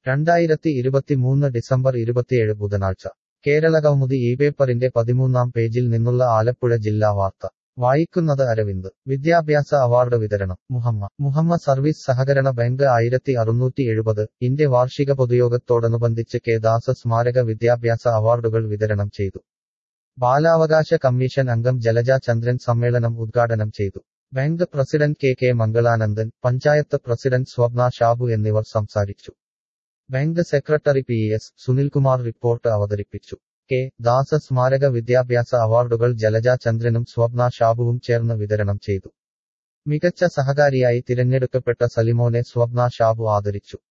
രണ്ടായിരത്തി ഇരുപത്തിമൂന്ന് ഡിസംബർ ഇരുപത്തിയേഴ് ബുധനാഴ്ച കേരളകൗമുദി ഈ പേപ്പറിന്റെ പതിമൂന്നാം പേജിൽ നിന്നുള്ള ആലപ്പുഴ ജില്ലാ വാർത്ത വായിക്കുന്നത് അരവിന്ദ് വിദ്യാഭ്യാസ അവാർഡ് വിതരണം മുഹമ്മ മുഹമ്മ സർവീസ് സഹകരണ ബാങ്ക് ആയിരത്തി അറുന്നൂറ്റി എഴുപത് ഇന്റെ വാർഷിക പൊതുയോഗത്തോടനുബന്ധിച്ച് കെ ദാസ സ്മാരക വിദ്യാഭ്യാസ അവാർഡുകൾ വിതരണം ചെയ്തു ബാലാവകാശ കമ്മീഷൻ അംഗം ജലജ ചന്ദ്രൻ സമ്മേളനം ഉദ്ഘാടനം ചെയ്തു bank president K K Mangalanandan panchayat president Swapna Shabu എന്നിവർ സംസാരിച്ചു bank secretary P S Sunilkumar report അവതരിപ്പിച്ചു കെ ദാസ സ്മാരക വിദ്യാഭ്യാസ അവാർഡുകൾ ജലജ ചന്ദ്രനും സ്വപ്ന ഷാബുവും ചേർന്ന് വിതരണം ചെയ്തു മികച്ച സഹകാരിയായി തിരഞ്ഞെടുക്കപ്പെട്ട സലിമോനെ സ്വപ്ന ഷാബു ആദരിച്ചു